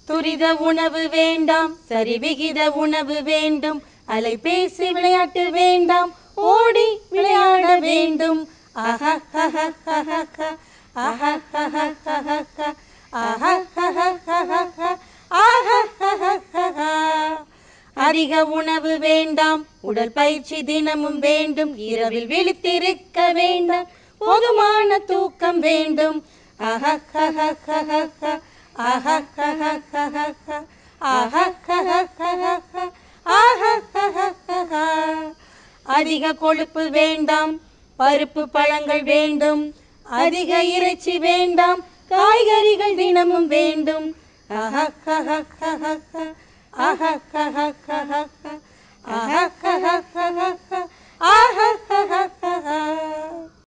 துரித உணவு வேண்டாம் சரிவிகித உணவு வேண்டும் அலைபேசி விளையாட்டு வேண்டாம் ஓடி விளையாட வேண்டும் அஹஹஹஹஹஹ, அஹஹஹஹஹஹ, அஹஹஹஹஹஹ, அஹஹஹஹஹ. அதிக உணவு வேண்டாம் உடல் பயிற்சி தினமும் வேண்டும் இரவில் விழித்திருக்க வேண்டாம் போதுமான தூக்கம் வேண்டும் அஹஹஹஹஹஹ, அஹஹஹஹஹஹ, அஹஹஹஹஹஹ, அஹஹஹஹஹ. அதிக கொழுப்பு வேண்டாம் பருப்பு பழங்கள் வேண்டும் அதிக இறைச்சி வேண்டாம் காய்கறிகள் தினமும் வேண்டும் அஹஹஹஹஹஹ, அஹஹஹஹஹஹ, அஹஹஹஹஹஹ, அஹஹஹஹஹ.